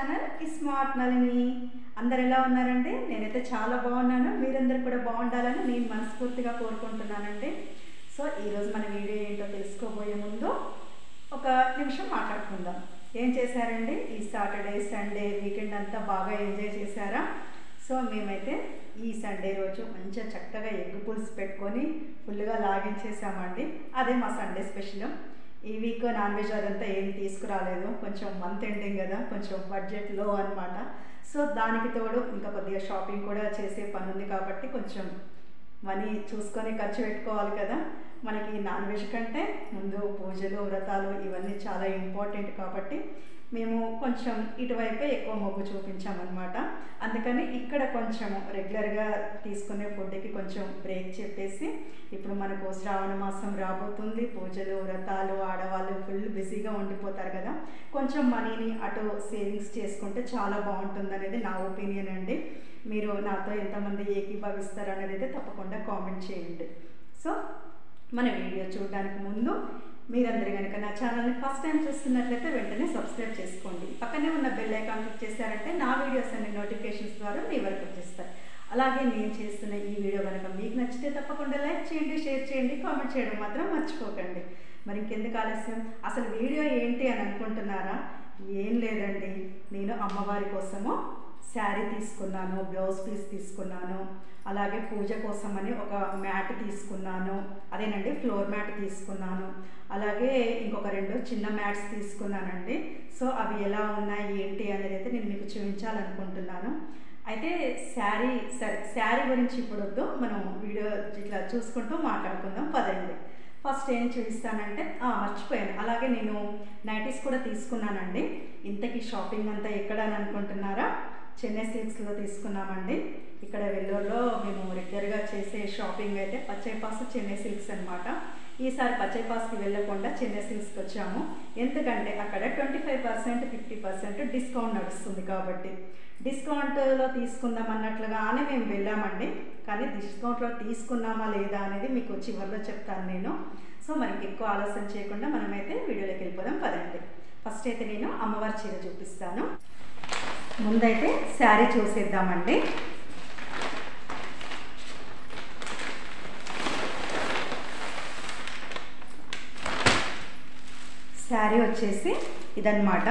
channel smart Nalini అందరు ఎలా ఉన్నారండి నేనైతే చాలా బాగున్నాను మీరందరూ కూడా బాగుండాలని నేను మనస్ఫూర్తిగా కోరుకుంటున్నానండి సో ఈరోజు మన వీడియో ఏంటో తెలుసుకోబోయే ముందు ఒక నిమిషం మాట్లాడుకుందాం ఏం చేశారండి ఈ సాటర్డే సండే వీకెండ్ అంతా బాగా ఎంజాయ్ చేశారా సో మేమైతే ఈ సండే రోజు మంచిగా చక్కగా ఎగ్ పులుసు పెట్టుకొని ఫుల్గా లాగించేసామండి అదే మా సండే స్పెషల్ ఈ వీక్ నాన్ వెజ్ అదంతా ఏం తీసుకురాలేదు కొంచెం మంత్ ఎండింగ్ కదా కొంచెం బడ్జెట్ లో అనమాట సో దానికి తోడు ఇంకా కొద్దిగా షాపింగ్ కూడా చేసే పని ఉంది కాబట్టి కొంచెం మనీ చూసుకొని ఖర్చు పెట్టుకోవాలి కదా మనకి నాన్ వెజ్ కంటే ముందు పూజలు వ్రతాలు ఇవన్నీ చాలా ఇంపార్టెంట్ కాబట్టి మేము కొంచెం ఇటువైపే ఎక్కువ మొగ్గు చూపించామన్నమాట అందుకని ఇక్కడ కొంచెం రెగ్యులర్గా తీసుకునే ఫుడ్కి కొంచెం బ్రేక్ చెప్పేసి ఇప్పుడు మనకు శ్రావణ మాసం రాబోతుంది పూజలు వ్రతాలు ఆడవాళ్ళు ఫుల్ బిజీగా ఉండిపోతారు కదా కొంచెం మనీని అటు సేవింగ్స్ చేసుకుంటే చాలా బాగుంటుంది అనేది నా ఒపీనియన్ అండి మీరు నాతో ఎంతమంది ఏకీభవిస్తారు అనేది అయితే తప్పకుండా కామెంట్ చేయండి సో మన వీడియో చూడడానికి ముందు మీరందరూ కనుక నా ఛానల్ని ఫస్ట్ టైం చూస్తున్నట్లయితే వెంటనే సబ్స్క్రైబ్ చేసుకోండి పక్కనే ఉన్న బెల్ ఐకాన్ క్లిక్ చేశారంటే నా వీడియోస్ అన్ని నోటిఫికేషన్స్ ద్వారా మీ వరకు వచ్చేస్తాయి అలాగే నేను చేస్తున్న ఈ వీడియో కనుక మీకు నచ్చితే తప్పకుండా లైక్ చేయండి షేర్ చేయండి కామెంట్ చేయడం మాత్రం మర్చిపోకండి మరి ఇంకెందుకు ఆలస్యం అసలు వీడియో ఏంటి అని అనుకుంటున్నారా ఏం లేదండి నేను అమ్మవారి కోసము శారీ తీసుకున్నాను బ్లౌజ్ పీస్ తీసుకున్నాను అలాగే పూజ కోసమని ఒక మ్యాట్ తీసుకున్నాను అదేనండి ఫ్లోర్ మ్యాట్ తీసుకున్నాను అలాగే ఇంకొక రెండు చిన్న మ్యాట్స్ తీసుకున్నానండి సో అవి ఎలా ఉన్నాయి ఏంటి అనేది అయితే నేను మీకు చూపించాలనుకుంటున్నాను అయితే శారీ సరే శారీ గురించి ఇప్పుడు వద్దు మనం వీడియో ఇట్లా చూసుకుంటూ మాట్లాడుకుందాం పదండి ఫస్ట్ ఏం చూపిస్తానంటే మర్చిపోయాను అలాగే నేను నైటీస్ కూడా తీసుకున్నానండి ఇంతకీ షాపింగ్ అంతా ఎక్కడ అని అనుకుంటున్నారా చెన్నై సిల్క్స్లో తీసుకున్నామండి ఇక్కడ వెల్లూరులో మేము రెగ్యులర్గా చేసే షాపింగ్ అయితే పచ్చైపాస్ చెన్నై సిల్క్స్ అనమాట ఈసారి పచ్చైపాస్కి వెళ్ళకుండా చెన్నై సిల్క్స్కి వచ్చాము ఎందుకంటే అక్కడ twenty five percent fifty percent discount నడుస్తుంది కాబట్టి డిస్కౌంట్లో తీసుకుందాం అన్నట్లుగానే మేము వెళ్ళామండి కానీ డిస్కౌంట్లో తీసుకున్నామా లేదా అనేది మీకు చివరిలో చెప్తాను నేను సో మనకి ఎక్కువ ఆలస్యం చేయకుండా మనమైతే వీడియోలోకి వెళ్ళిపోదాం పదండి ఫస్ట్ అయితే నేను అమ్మవారి చీర చూపిస్తాను ముందైతే శారీ చూసేద్దామండి శారీ వచ్చేసి ఇదన్నమాట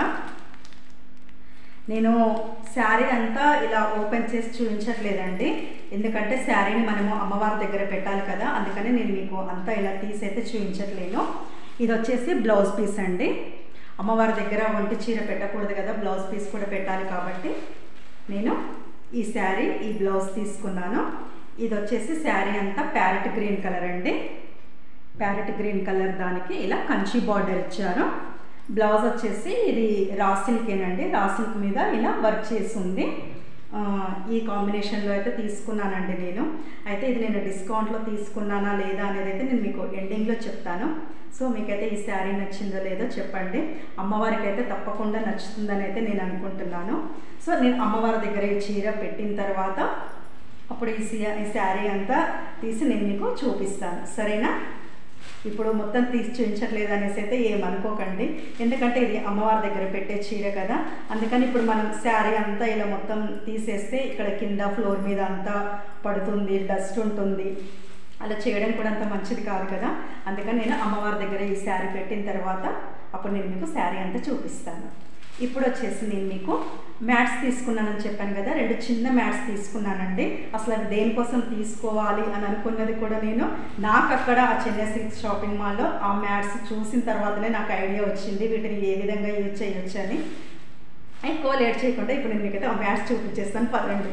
నేను శారీ అంతా ఇలా ఓపెన్ చేసి చూపించట్లేదండి ఎందుకంటే శారీని మనము అమ్మవారి దగ్గర పెట్టాలి కదా అందుకని నేను మీకు అంతా ఇలా తీసి అయితే చూపించట్లేను ఇది వచ్చేసి బ్లౌజ్ పీస్ అండి అమ్మవారి దగ్గర ఒంటి చీర పెట్టకూడదు కదా బ్లౌజ్ పీస్ కూడా పెట్టాలి కాబట్టి నేను ఈ శారీ ఈ బ్లౌజ్ తీసుకున్నాను ఇది వచ్చేసి శారీ అంతా ప్యారెట్ గ్రీన్ కలర్ అండి ప్యారెట్ గ్రీన్ కలర్ దానికి ఇలా కంచి బార్డర్ ఇచ్చారు బ్లౌజ్ వచ్చేసి ఇది రా సిల్కేనండి రా సిల్క్ మీద ఇలా వర్క్ చేసి ఉంది ఈ కాంబినేషన్లో అయితే తీసుకున్నానండి నేను అయితే ఇది నేను డిస్కౌంట్లో తీసుకున్నానా లేదా అనేది అయితే నేను మీకు ఎండింగ్లో చెప్తాను సో మీకైతే ఈ శారీ నచ్చిందో లేదో చెప్పండి అమ్మవారికి అయితే తప్పకుండా నచ్చుతుందని అయితే నేను అనుకుంటున్నాను సో నేను అమ్మవారి దగ్గర ఈ చీర పెట్టిన తర్వాత అప్పుడు ఈ ఈ శారీ అంతా తీసి నేను మీకు చూపిస్తాను సరేనా ఇప్పుడు మొత్తం తీసి చూపించట్లేదు అనేసి అయితే ఏమనుకోకండి ఎందుకంటే ఇది అమ్మవారి దగ్గర పెట్టే చీర కదా అందుకని ఇప్పుడు మనం శారీ అంతా ఇలా మొత్తం తీసేస్తే ఇక్కడ కింద ఫ్లోర్ మీద అంతా పడుతుంది డస్ట్ ఉంటుంది అలా చేయడం కూడా అంత మంచిది కాదు కదా అందుకని నేను అమ్మవారి దగ్గర ఈ శారీ పెట్టిన తర్వాత అప్పుడు నేను మీకు శారీ అంతా చూపిస్తాను ఇప్పుడు వచ్చేసి నేను మీకు మ్యాట్స్ తీసుకున్నానని చెప్పాను కదా రెండు చిన్న మ్యాట్స్ తీసుకున్నానండి అసలు అది దేనికోసం తీసుకోవాలి అని అనుకున్నది కూడా నేను నాకు అక్కడ ఆ చెన్నై సిల్క్స్ షాపింగ్ మాల్లో ఆ మ్యాట్స్ చూసిన తర్వాతనే నాకు ఐడియా వచ్చింది వీటిని ఏ విధంగా యూజ్ చేయొచ్చు అని ఎక్కువ లేట్ చేయకుండా ఇప్పుడు నేను మీకైతే ఆ మ్యాట్స్ చూపించేస్తాను పదండి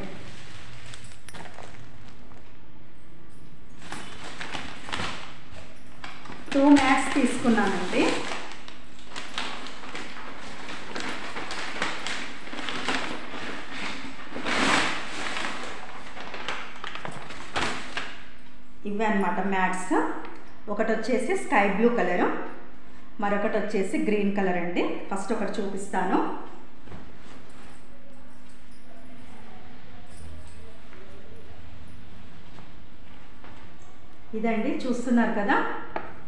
టూ మ్యాట్స్ తీసుకున్నానండి ఇవి అనమాట మ్యాట్స్ ఒకటి వచ్చేసి స్కై బ్లూ కలర్ మరొకటి వచ్చేసి గ్రీన్ కలర్ అండి ఫస్ట్ ఒకటి చూపిస్తాను ఇదండి చూస్తున్నారు కదా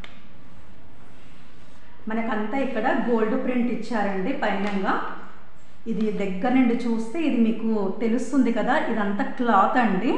మనకంతా ఇక్కడ గోల్డ్ ప్రింట్ ఇచ్చారండి పైనంగా ఇది దగ్గర నుండి చూస్తే ఇది మీకు తెలుస్తుంది కదా ఇదంతా క్లాత్ అండి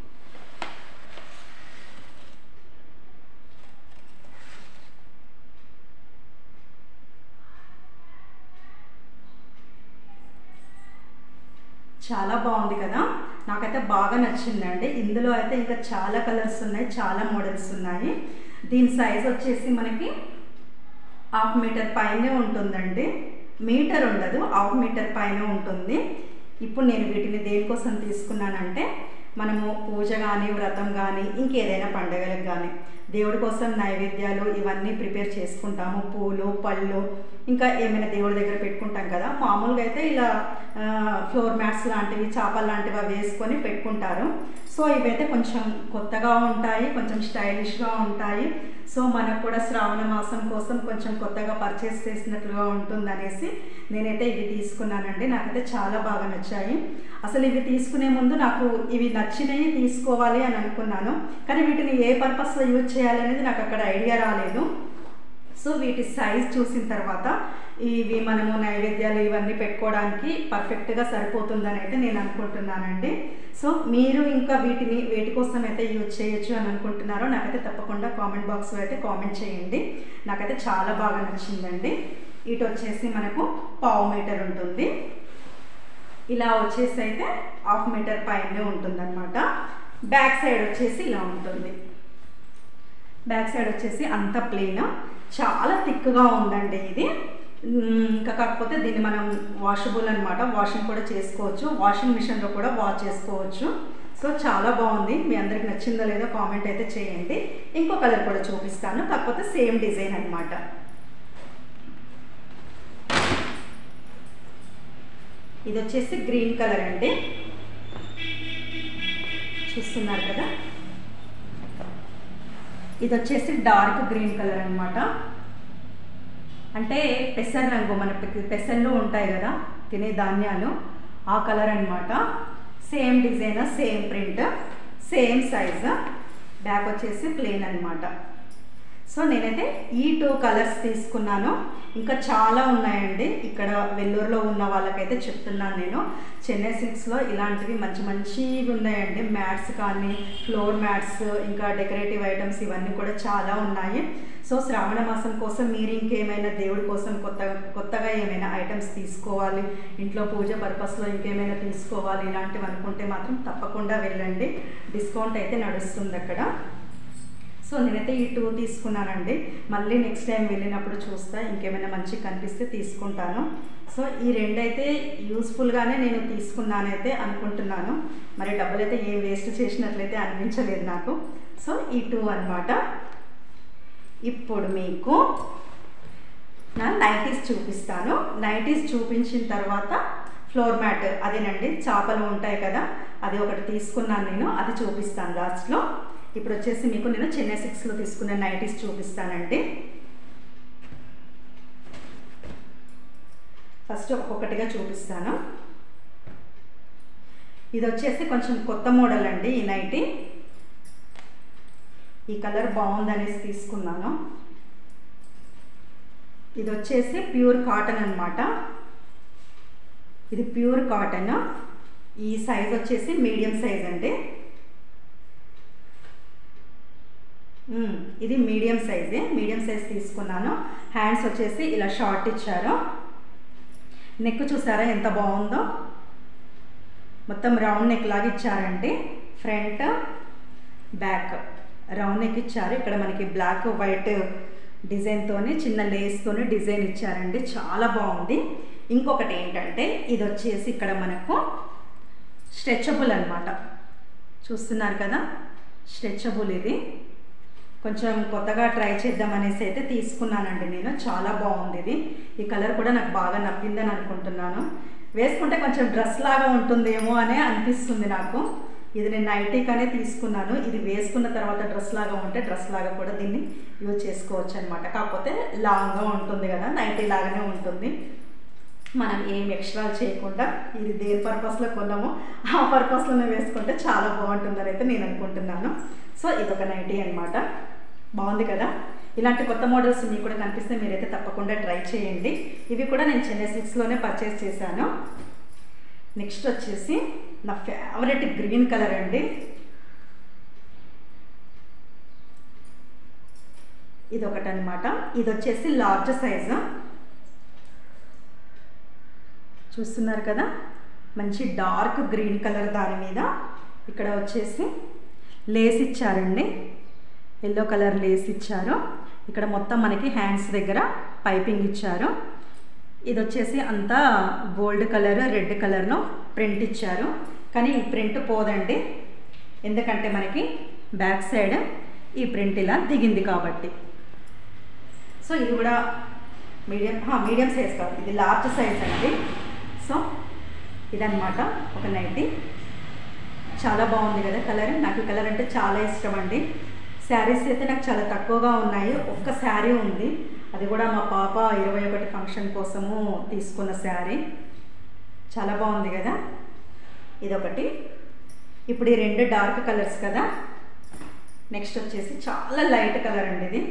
చాలా బాగుంది కదా నాకైతే బాగా నచ్చిందండి ఇందులో అయితే ఇంకా చాలా కలర్స్ ఉన్నాయి చాలా మోడల్స్ ఉన్నాయి దీని సైజ్ వచ్చేసి మనకి హాఫ్ మీటర్ పైనే ఉంటుందండి మీటర్ ఉండదు హాఫ్ మీటర్ పైన ఉంటుంది ఇప్పుడు నేను వీటిని దేనికోసం తీసుకున్నానంటే మనము పూజ కానీ వ్రతం కానీ ఇంకేదైనా పండగలకు కానీ దేవుడి కోసం నైవేద్యాలు ఇవన్నీ ప్రిపేర్ చేసుకుంటాము పూలు పళ్ళు ఇంకా ఏమైనా దేవుడి దగ్గర పెట్టుకుంటాం కదా మామూలుగా అయితే ఇలా ఫ్లోర్ మ్యాట్స్ లాంటివి చేపలు లాంటివి అవి వేసుకొని పెట్టుకుంటారు సో ఇవైతే కొంచెం కొత్తగా ఉంటాయి కొంచెం స్టైలిష్గా ఉంటాయి సో మనకు కూడా శ్రావణ మాసం కోసం కొంచెం కొత్తగా పర్చేస్ చేసినట్లుగా ఉంటుంది అనేసి నేనైతే ఇవి తీసుకున్నానండి నాకైతే చాలా బాగా నచ్చాయి అసలు ఇవి తీసుకునే ముందు నాకు ఇవి నచ్చినవి తీసుకోవాలి అని అనుకున్నాను కానీ వీటిని ఏ పర్పస్లో యూజ్ చేయాలనేది నాకు అక్కడ ఐడియా రాలేదు సో వీటి సైజ్ చూసిన తర్వాత ఇవి మనము నైవేద్యాలు ఇవన్నీ పెట్టుకోవడానికి పర్ఫెక్ట్గా సరిపోతుందని అయితే నేను అనుకుంటున్నానండి సో మీరు ఇంకా వీటిని వేటి కోసం అయితే యూజ్ చేయొచ్చు అని అనుకుంటున్నారో నాకైతే తప్పకుండా కామెంట్ బాక్స్లో అయితే కామెంట్ చేయండి నాకైతే చాలా బాగా నచ్చిందండి ఇటు వచ్చేసి మనకు పావు మీటర్ ఉంటుంది ఇలా వచ్చేసి అయితే హాఫ్ మీటర్ పైనే ఉంటుందన్నమాట బ్యాక్ సైడ్ వచ్చేసి ఇలా ఉంటుంది బ్యాక్ సైడ్ వచ్చేసి అంత ప్లెయిన్ చాలా థిక్గా ఉందండి ఇది ఇంకా కాకపోతే దీన్ని మనం వాషబుల్ అనమాట వాషింగ్ కూడా చేసుకోవచ్చు వాషింగ్ మిషన్లో కూడా వాష్ చేసుకోవచ్చు సో చాలా బాగుంది మీ అందరికి నచ్చిందో లేదో కామెంట్ అయితే చేయండి ఇంకో కలర్ కూడా చూపిస్తాను కాకపోతే సేమ్ డిజైన్ అనమాట ఇది వచ్చేసి గ్రీన్ కలర్ అండి చూస్తున్నారు కదా ఇది వచ్చేసి డార్క్ గ్రీన్ కలర్ అనమాట అంటే పెసర రంగు మన పెసర్లు ఉంటాయి కదా తినే ధాన్యాలు ఆ కలర్ అనమాట same design same print same size back వచ్చేసి ప్లెయిన్ అనమాట సో నేనైతే ఈ టూ కలర్స్ తీసుకున్నాను ఇంకా చాలా ఉన్నాయండి ఇక్కడ వెల్లూరులో ఉన్న వాళ్ళకైతే చెప్తున్నాను నేను చెన్నై సిల్క్స్లో ఇలాంటివి మంచి మంచివి ఉన్నాయండి మ్యాట్స్ కానీ ఫ్లోర్ మ్యాట్స్ ఇంకా డెకరేటివ్ ఐటమ్స్ ఇవన్నీ కూడా చాలా ఉన్నాయి సో శ్రావణ మాసం కోసం మీరు ఇంకేమైనా దేవుడి కోసం కొత్త కొత్తగా ఏమైనా ఐటమ్స్ తీసుకోవాలి ఇంట్లో పూజ పర్పస్లో ఇంకేమైనా తీసుకోవాలి ఇలాంటివి అనుకుంటే మాత్రం తప్పకుండా వెళ్ళండి డిస్కౌంట్ అయితే నడుస్తుంది అక్కడ సో నేనైతే ఈ టూ తీసుకున్నానండి మళ్ళీ నెక్స్ట్ టైం వెళ్ళినప్పుడు చూస్తా ఇంకేమైనా మంచి కనిపిస్తే తీసుకుంటాను సో ఈ రెండైతే యూస్ఫుల్గానే నేను తీసుకున్నానైతే అనుకుంటున్నాను మరి డబ్బులు అయితే ఏం వేస్ట్ చేసినట్లయితే అనిపించలేదు నాకు సో ఈ టూ అనమాట ఇప్పుడు మీకు నా నైటీస్ చూపిస్తాను నైటీస్ చూపించిన తర్వాత ఫ్లోర్ మ్యాట్ అదేనండి చేపలు ఉంటాయి కదా అది ఒకటి తీసుకున్నాను నేను అది చూపిస్తాను లాస్ట్లో ఇప్పుడు వచ్చేసి మీకు నేను చెన్నై సిక్స్లో తీసుకున్న నైటీస్ చూపిస్తానండి ఫస్ట్ ఒక్కొక్కటిగా చూపిస్తాను ఇది వచ్చేసి కొంచెం కొత్త మోడల్ అండి ఈ నైటీ ఈ కలర్ బాగుందనేసి తీసుకున్నాను ఇది వచ్చేసి ప్యూర్ కాటన్ అనమాట ఇది ప్యూర్ కాటన్ ఈ సైజ్ వచ్చేసి మీడియం సైజ్ అండి ఇది మీడియం సైజే మీడియం సైజ్ తీసుకున్నాను హ్యాండ్స్ వచ్చేసి ఇలా షార్ట్ ఇచ్చారు నెక్ చూసారా ఎంత బాగుందో మొత్తం రౌండ్ నెక్ లాగా ఇచ్చారండి ఫ్రంట్ బ్యాక్ రౌండ్ నెక్ ఇచ్చారు ఇక్కడ మనకి బ్లాక్ వైట్ డిజైన్తోని చిన్న లేస్తోని డిజైన్ ఇచ్చారండి చాలా బాగుంది ఇంకొకటి ఏంటంటే ఇది వచ్చేసి ఇక్కడ మనకు స్ట్రెచబుల్ అనమాట చూస్తున్నారు కదా స్ట్రెచబుల్ ఇది కొంచెం కొత్తగా ట్రై చేద్దాం అనేసి అయితే తీసుకున్నానండి నేను చాలా బాగుంది ఇది ఈ కలర్ కూడా నాకు బాగా నప్పిందని అనుకుంటున్నాను వేసుకుంటే కొంచెం డ్రెస్ లాగా ఉంటుందేమో అనే అనిపిస్తుంది నాకు ఇది నేను నైటీగానే తీసుకున్నాను ఇది వేసుకున్న తర్వాత డ్రెస్ లాగా ఉంటే డ్రెస్ లాగా కూడా దీన్ని యూజ్ చేసుకోవచ్చు అనమాట కాకపోతే లాంగ్గా ఉంటుంది కదా నైటీ లాగానే ఉంటుంది మనం ఏం ఎక్స్ట్రా చేయకుండా ఇది దేని పర్పస్లో కొన్నామో ఆ పర్పస్లోనే వేసుకుంటే చాలా బాగుంటుందని అయితే నేను అనుకుంటున్నాను సో ఇదొక నైటీ అనమాట బాగుంది కదా ఇలాంటి కొత్త మోడల్స్ మీకు కూడా కనిపిస్తే మీరైతే తప్పకుండా ట్రై చేయండి ఇవి కూడా నేను చెన్నై సిక్స్లోనే పర్చేస్ చేశాను నెక్స్ట్ వచ్చేసి నా ఫేవరెట్ గ్రీన్ కలర్ అండి ఇది ఒకటి అనమాట ఇది వచ్చేసి లార్జ్ సైజు చూస్తున్నారు కదా మంచి డార్క్ గ్రీన్ కలర్ దాని మీద ఇక్కడ వచ్చేసి లేస్ ఇచ్చారండి ఎల్లో కలర్ లేస్ ఇచ్చారు ఇక్కడ మొత్తం మనకి హ్యాండ్స్ దగ్గర పైపింగ్ ఇచ్చారు ఇది వచ్చేసి అంతా గోల్డ్ కలర్ రెడ్ కలర్లో ప్రింట్ ఇచ్చారు కానీ ఈ ప్రింట్ పోదండి ఎందుకంటే మనకి బ్యాక్ సైడ్ ఈ ప్రింట్ ఇలా దిగింది కాబట్టి సో ఇది కూడా మీడియం మీడియం సైజ్ కాదు ఇది లార్జ్ సైజ్ అండి సో ఇదన్నమాట ఒక నైటీ చాలా బాగుంది కదా కలర్ నాకు ఈ కలర్ అంటే చాలా ఇష్టం అండి శారీస్ అయితే నాకు చాలా తక్కువగా ఉన్నాయి ఒక్క శారీ ఉంది అది కూడా మా పాప ఇరవై ఒకటి ఫంక్షన్ కోసము తీసుకున్న శారీ చాలా బాగుంది కదా ఇదొకటి ఇప్పుడు ఈ రెండు డార్క్ కలర్స్ కదా నెక్స్ట్ వచ్చేసి చాలా లైట్ కలర్ అండి ఇది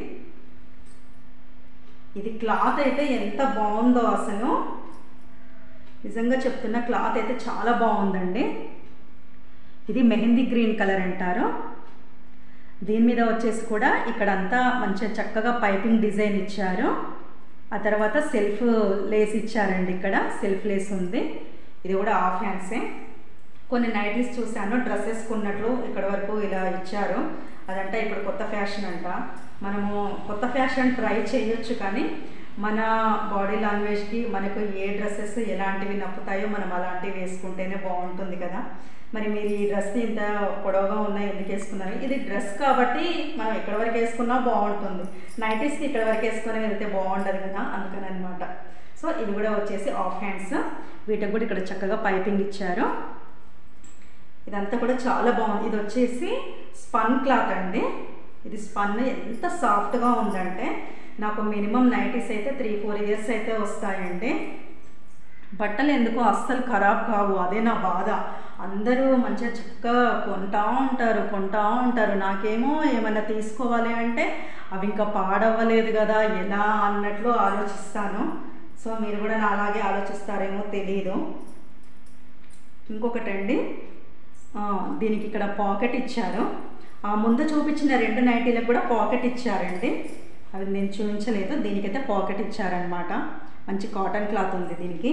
ఇది క్లాత్ అయితే ఎంత బాగుందో అసలు నిజంగా చెప్తున్న క్లాత్ అయితే చాలా బాగుందండి ఇది మెహందీ గ్రీన్ కలర్ అంటారు దీని మీద వచ్చేసి కూడా ఇక్కడ అంతా మంచిగా చక్కగా పైపింగ్ డిజైన్ ఇచ్చారు ఆ తర్వాత సెల్ఫ్ లేస్ ఇచ్చారండి ఇక్కడ సెల్ఫ్ లేస్ ఉంది ఇది కూడా ఆఫ్ హ్యాండ్సే కొన్ని నైటీస్ చూశాను డ్రెస్ వేసుకున్నట్లు ఇక్కడ వరకు ఇలా ఇచ్చారు అదంటే ఇప్పుడు కొత్త ఫ్యాషన్ అంట మనము కొత్త ఫ్యాషన్ ట్రై చేయొచ్చు కానీ మన బాడీ లాంగ్వేజ్కి మనకు ఏ డ్రెస్సెస్ ఎలాంటివి నప్పుతాయో మనం అలాంటివి వేసుకుంటేనే బాగుంటుంది కదా మరి మీరు ఈ డ్రెస్ ఇంత పొడవుగా ఉన్నాయి ఎందుకు వేసుకున్నారు ఇది డ్రెస్ కాబట్టి మనం ఎక్కడి వరకు వేసుకున్నా బాగుంటుంది నైటీస్కి ఇక్కడ వరకు వేసుకొని వెళ్తే బాగుంటుంది కదా అందుకని అనమాట సో ఇది కూడా వచ్చేసి ఆఫ్ హ్యాండ్స్ వీటికి కూడా ఇక్కడ చక్కగా పైపింగ్ ఇచ్చారు ఇదంతా కూడా చాలా బాగుంది ఇది వచ్చేసి స్పన్ క్లాత్ అండి ఇది స్పన్ ఎంత సాఫ్ట్గా ఉందంటే నాకు మినిమం నైటీస్ అయితే త్రీ ఫోర్ ఇయర్స్ అయితే వస్తాయండి బట్టలు ఎందుకో అస్సలు ఖరాబ్ కావు అదే నా బాధ అందరూ మంచిగా చక్కగా కొంటా ఉంటారు కొంటా ఉంటారు నాకేమో ఏమైనా తీసుకోవాలి అంటే అవి ఇంకా పాడవ్వలేదు కదా ఎలా అన్నట్లు ఆలోచిస్తాను సో మీరు కూడా నా అలాగే ఆలోచిస్తారేమో తెలియదు ఇంకొకటండి దీనికి ఇక్కడ పాకెట్ ఇచ్చారు ఆ ముందు చూపించిన రెండు నైటీలకు కూడా పాకెట్ ఇచ్చారండి అవి నేను చూపించలేదు దీనికైతే పాకెట్ ఇచ్చారనమాట మంచి కాటన్ క్లాత్ ఉంది దీనికి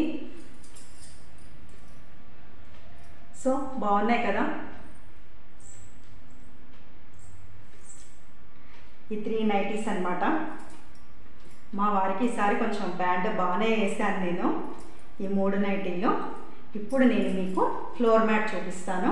సో బాగున్నాయి కదా ఈ త్రీ నైటీస్ అనమాట మా వారికి ఈసారి కొంచెం బ్యాండ్ బాగానే వేసాను నేను ఈ మూడు నైటీల్లో ఇప్పుడు నేను మీకు ఫ్లోర్ మ్యాట్ చూపిస్తాను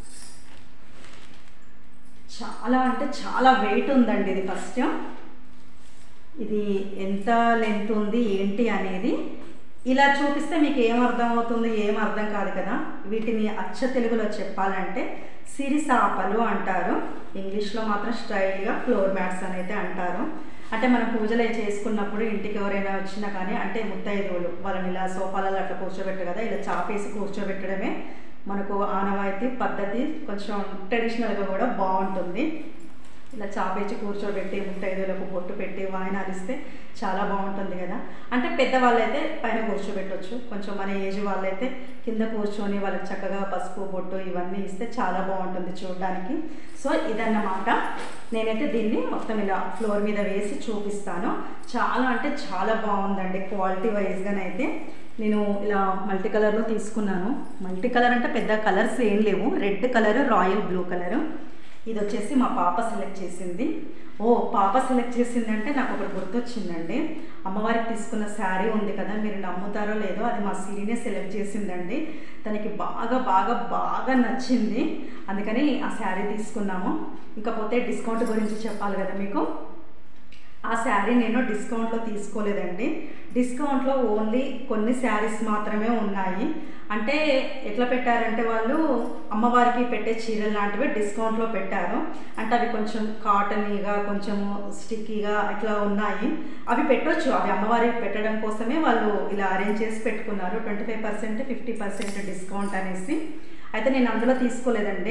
చాలా అంటే చాలా వెయిట్ ఉందండి ఇది ఫస్ట్ ఇది ఎంత లెంత్ ఉంది ఏంటి అనేది ఇలా చూపిస్తే మీకు ఏం అర్థం అవుతుంది ఏం అర్థం కాదు కదా వీటిని అచ్చ తెలుగులో చెప్పాలంటే సిరిసాపలు అంటారు ఇంగ్లీష్లో మాత్రం స్టైల్గా ఫ్లోర్ మ్యాట్స్ అని అయితే అంటారు అంటే మనం పూజలు అవి చేసుకున్నప్పుడు ఇంటికి ఎవరైనా వచ్చినా కానీ అంటే ముత్తైదువులు వాళ్ళని ఇలా సోఫాలలో అట్లా కూర్చోబెట్టారు కదా ఇలా చాపేసి కూర్చోబెట్టడమే మనకు ఆనవాయితీ పద్ధతి కొంచెం ట్రెడిషనల్గా కూడా బాగుంటుంది ఇలా చాపేసి కూర్చోబెట్టి ముత్తైదులకు బొట్టు పెట్టి వాయినాలు ఇస్తే చాలా బాగుంటుంది కదా అంటే పెద్దవాళ్ళైతే పైన కూర్చోబెట్టవచ్చు కొంచెం మన ఏజ్ వాళ్ళైతే కింద కూర్చొని వాళ్ళకి చక్కగా పసుపు బొట్టు ఇవన్నీ ఇస్తే చాలా బాగుంటుంది చూడడానికి సో ఇదన్నమాట నేనైతే దీన్ని మొత్తం ఇలా ఫ్లోర్ మీద వేసి చూపిస్తాను చాలా అంటే చాలా బాగుందండి క్వాలిటీ వైజ్గానైతే నేను ఇలా మల్టీ కలర్లో తీసుకున్నాను మల్టీ కలర్ అంటే పెద్ద కలర్స్ ఏం లేవు red colour royal blue colour ఇది వచ్చేసి మా పాప సెలెక్ట్ చేసింది ఓ పాప సెలెక్ట్ చేసిందంటే నాకు ఒకటి గుర్తొచ్చిందండి అమ్మవారికి తీసుకున్న శారీ ఉంది కదా మీరు నమ్ముతారో లేదో అది మా సిరినే సెలెక్ట్ చేసిందండి తనకి బాగా బాగా బాగా నచ్చింది అందుకని ఆ శారీ తీసుకున్నాము ఇకపోతే డిస్కౌంట్ గురించి చెప్పాలి కదా మీకు ఆ శారీ నేను డిస్కౌంట్లో తీసుకోలేదండి డిస్కౌంట్లో ఓన్లీ కొన్ని శారీస్ మాత్రమే ఉన్నాయి అంటే ఎట్లా పెట్టారంటే వాళ్ళు అమ్మవారికి పెట్టే చీరలు లాంటివి డిస్కౌంట్లో పెట్టారు అంటే అవి కొంచెం కాటనీగా కొంచెం స్టిక్కీగా ఇట్లా ఉన్నాయి అవి పెట్టొచ్చు అవి అమ్మవారికి పెట్టడం కోసమే వాళ్ళు ఇలా అరేంజ్ చేసి పెట్టుకున్నారు twenty five percent fifty percent discount అనేసి అయితే నేను అందులో తీసుకోలేదండి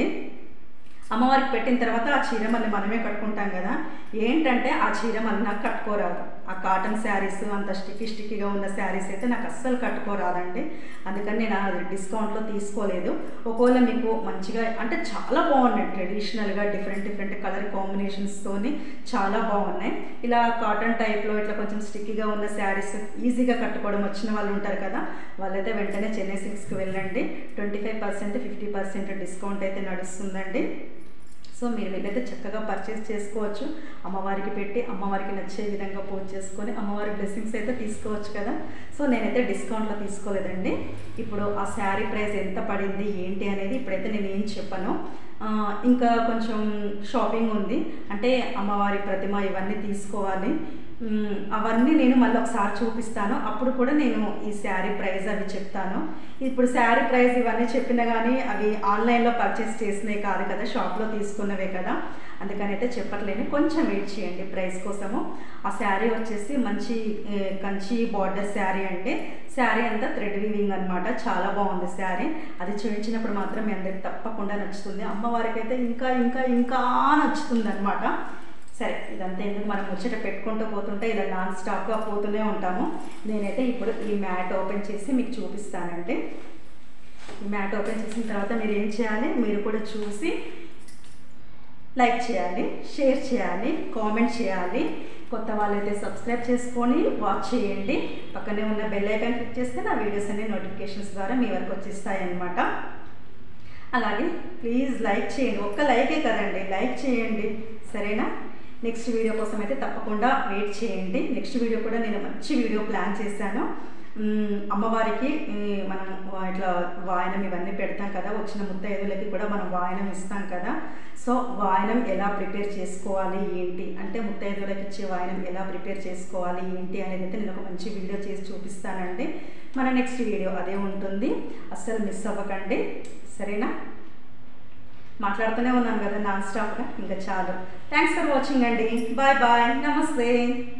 అమ్మవారికి పెట్టిన తర్వాత ఆ చీర మళ్ళీ మనమే కట్టుకుంటాం కదా ఏంటంటే ఆ చీర మళ్ళీ నాకు కట్టుకోరాదు ఆ కాటన్ శారీస్ అంత స్టిక్కీ స్టిక్కీగా ఉన్న శారీస్ అయితే నాకు అస్సలు కట్టుకోరాదండి అందుకని నేను అది డిస్కౌంట్లో తీసుకోలేదు ఒకవేళ మీకు మంచిగా అంటే చాలా బాగున్నాయి ట్రెడిషనల్గా డిఫరెంట్ డిఫరెంట్ కలర్ కాంబినేషన్స్తోని చాలా బాగున్నాయి ఇలా కాటన్ టైప్లో ఇట్లా కొంచెం స్టిక్కీగా ఉన్న శారీస్ ఈజీగా కట్టుకోవడం వచ్చిన వాళ్ళు ఉంటారు కదా వాళ్ళైతే వెంటనే చెన్నై సిల్క్స్కి వెళ్ళండి twenty five percent fifty percent discount అయితే నడుస్తుందండి సో మీరు వెళ్ళైతే చక్కగా పర్చేస్ చేసుకోవచ్చు అమ్మవారికి పెట్టి అమ్మవారికి నచ్చే విధంగా పూజ చేసుకొని అమ్మవారి బ్లెస్సింగ్స్ అయితే తీసుకోవచ్చు కదా సో నేనైతే డిస్కౌంట్లో తీసుకోలేదండి ఇప్పుడు ఆ శారీ ప్రైస్ ఎంత పడింది ఏంటి అనేది ఇప్పుడైతే నేను ఏం చెప్పను ఆ, ఇంకా కొంచెం షాపింగ్ ఉంది అంటే అమ్మవారి ప్రతిమ ఇవన్నీ తీసుకోవాలి మ్, అవన్నీ నేను మళ్ళీ ఒకసారి చూపిస్తాను అప్పుడు కూడా నేను ఈ శారీ ప్రైస్ అవి చెప్తాను ఇప్పుడు శారీ ప్రైస్ ఇవన్నీ చెప్పినా కానీ అవి ఆన్లైన్లో పర్చేస్ చేసినవి కాదు కదా షాప్లో తీసుకున్నవే కదా అందుకని అయితే చెప్పట్లేను కొంచెం వెయిట్ చేయండి ప్రైస్ కోసము ఆ శారీ వచ్చేసి మంచి ఏ, కంచి బార్డర్ శారీ అంటే శారీ అంతా థ్రెడ్ వీవింగ్ అనమాట చాలా బాగుంది శారీ అది చూపించినప్పుడు మాత్రం మీ అందరికి తప్పకుండా నచ్చుతుంది అమ్మవారికి అయితే ఇంకా ఇంకా ఇంకా నచ్చుతుంది అనమాట సరే ఇదంతా ఎందుకు మనం ముచ్చట పెట్టుకుంటూ పోతుంటే ఇలా నాన్ స్టాప్గా పోతూనే ఉంటాము నేనైతే ఇప్పుడు ఈ మ్యాట్ ఓపెన్ చేసి మీకు చూపిస్తానండి ఈ మ్యాట్ ఓపెన్ చేసిన తర్వాత మీరు ఏం చేయాలి మీరు కూడా చూసి లైక్ చేయాలి షేర్ చేయాలి కామెంట్ చేయాలి కొత్త వాళ్ళైతే సబ్స్క్రైబ్ చేసుకొని వాచ్ చేయండి పక్కనే ఉన్న బెల్ ఐకాన్ క్లిక్ చేస్తే నా వీడియోస్ అన్ని నోటిఫికేషన్స్ ద్వారా మీ వరకు వచ్చేస్తాయి అన్నమాట అలాగే ప్లీజ్ లైక్ చేయండి ఒక్క లైకే కదండి లైక్ చేయండి సరేనా నెక్స్ట్ వీడియో కోసం అయితే తప్పకుండా వెయిట్ చేయండి నెక్స్ట్ వీడియో కూడా నేను మంచి వీడియో ప్లాన్ చేశాను మ్మ్, అమ్మవారికి ఈ, మనం వా- ఇట్లా వాయనం ఇవన్నీ పెడతాం కదా వచ్చిన ముత్తైదులకి కూడా మనం వాయనం ఇస్తాం కదా సో వాయనం ఎలా ప్రిపేర్ చేసుకోవాలి ఏంటి అంటే ముత్తైదులకి ఇచ్చే వాయనం ఎలా ప్రిపేర్ చేసుకోవాలి ఏంటి అనేది అయితే నేను ఒక మంచి వీడియో చేసి చూపిస్తానండి మన నెక్స్ట్ వీడియో అదే ఉంటుంది అస్సలు మిస్ అవ్వకండి సరేనా మాట్లాడుతూనే ఉన్నాను కదా నాన్ స్టాప్గా ఇంకా చాలు థ్యాంక్స్ ఫర్ వాచింగ్ అండి బాయ్ బాయ్ నమస్తే